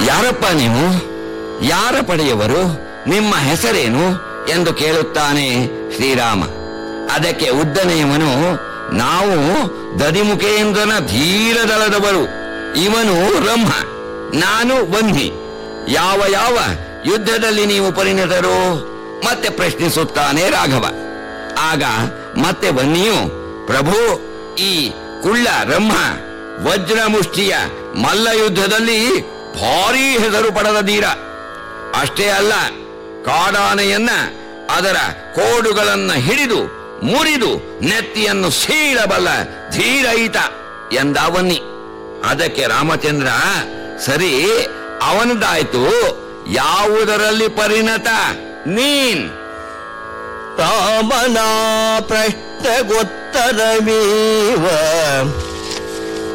ಯಾರಪ್ಪ ನೀವು ಯಾರ ಪಡೆಯವರು ನಿಮ್ಮ ಹೆಸರೇನು ಎಂದು ಕೇಳುತ್ತಾನೆ ಶ್ರೀರಾಮ ಅದಕ್ಕೆ ಉದ್ದನೆಯವನು ನಾವು ದದಿಮುಖೇಂದ್ರನ ಧೀರ ದಳದವರು ಇವನು ಬ್ರಹ್ಮ ನಾನು ಬಂಧಿ ಯಾವ ಯಾವ ಯುದ್ಧದಲ್ಲಿ ನೀವು ಪರಿಣಿತರು ಮತ್ತೆ ಪ್ರಶ್ನಿಸುತ್ತಾನೆ ರಾಘವ ಆಗ ಮತ್ತೆ ಬನ್ನಿಯು ಪ್ರಭು ಈ ಕುಳ್ಳ ಬ್ರಹ್ಮ ವಜ್ರಮುಷ್ಟಿಯ ಮಲ್ಲ ಯುದ್ಧದಲ್ಲಿ ಭಾರೀ ಹೆಸರು ಪಡೆದ ಧೀರ ಅಷ್ಟೇ ಅಲ್ಲ ಕಾಡಾನೆಯನ್ನ ಅದರ ಕೋಡುಗಳನ್ನ ಹಿಡಿದು ಮುರಿದು ನೆತ್ತಿಯನ್ನು ಸೀಳಬಲ್ಲ ಧೀರ ಈತ ಎಂದವನ್ನಿ ಅದಕ್ಕೆ ರಾಮಚಂದ್ರ ಸರಿ ಅವನದಾಯ್ತು ಯಾವುದರಲ್ಲಿ ಪರಿಣತ ನೀನ್ ರಾಮನ ಪ್ರಶ್ನೆಗೊತ್ತರವೀವ